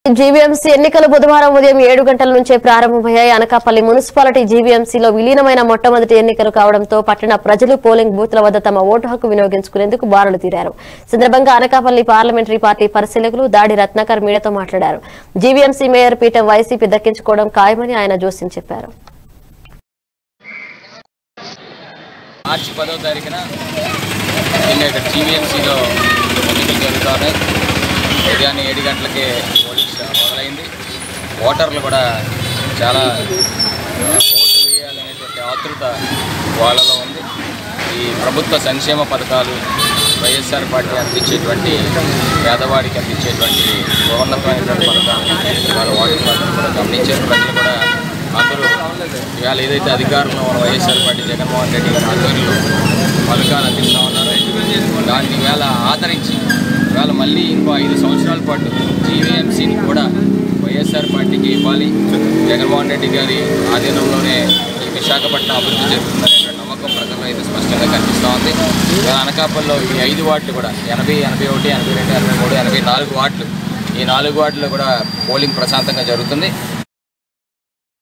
GVMC ఎన్నికలు బుధవారం ఉదయం ఏడు గంటల నుంచే ప్రారంభమయ్యాయి అనకాపల్లి మున్సిపాలిటీ జీవీఎంసీలో విలీనమైన మొట్టమొదటి ఎన్నికలు కావడంతో పట్టణ ప్రజలు పోలింగ్ బూత్ల వద్ద తమ ఓటు హక్కు వినియోగించుకునేందుకు బారులు తీరారు సందర్భంగా అనకాపల్లి పార్లమెంటరీ పార్టీ పరిశీలకులు దాడి రత్నాకర్ మీడియాతో మాట్లాడారు జీవీఎంసీ మేయర్ పీఠం వైసీపీ దక్కించుకోవడం ఖాయమని ఆయన జోస్యం చెప్పారు మార్చి పదో తారీఖున నిన్న ఇక్కడ టీవీఎంసీలో ఎన్నికలు జరుగుతూ ఉన్నాయి ఉదయాన్నే ఏడు గంటలకే పోలింగ్ మొదలైంది ఓటర్లు కూడా చాలా ఓటు వేయాలనేటువంటి ఆతృత వాళ్ళలో ఉంది ఈ ప్రభుత్వ సంక్షేమ పథకాలు వైఎస్ఆర్ పార్టీ అందించేటువంటి పేదవాడికి అందించేటువంటి ఉన్నతమైనటువంటి పథకాలు వాళ్ళ ఓటర్లు కూడా గమనించారు ప్రజలు కూడా అందరూ ఇవాళ ఏదైతే అధికారంలో ఉన్న వైఎస్ఆర్ పార్టీ జగన్మోహన్ రెడ్డి గారి ఆధ్వర్యంలో పథకాలు అందిస్తూ ఉన్నారు దాన్ని ఇవాళ ఆదరించి ఇవాళ మళ్ళీ ఇంకో ఐదు సంవత్సరాల పాటు జీవీఎంసీని కూడా వైఎస్ఆర్ పార్టీకి ఇవ్వాలి జగన్మోహన్ రెడ్డి గారి ఆధీనంలోనే ఈ విశాఖపట్నం అభివృద్ధి జరుగుతుందనే నమ్మకం ప్రజల్లో అయితే స్పష్టంగా కనిపిస్తూ ఉంది ఇవాళ అనకాపల్లిలో ఈ ఐదు వార్డులు కూడా ఎనభై ఎనభై ఒకటి ఎనభై రెండు ఎనభై మూడు ఎనభై నాలుగు వార్డులు ఈ నాలుగు వార్డులో కూడా పోలింగ్ ప్రశాంతంగా జరుగుతుంది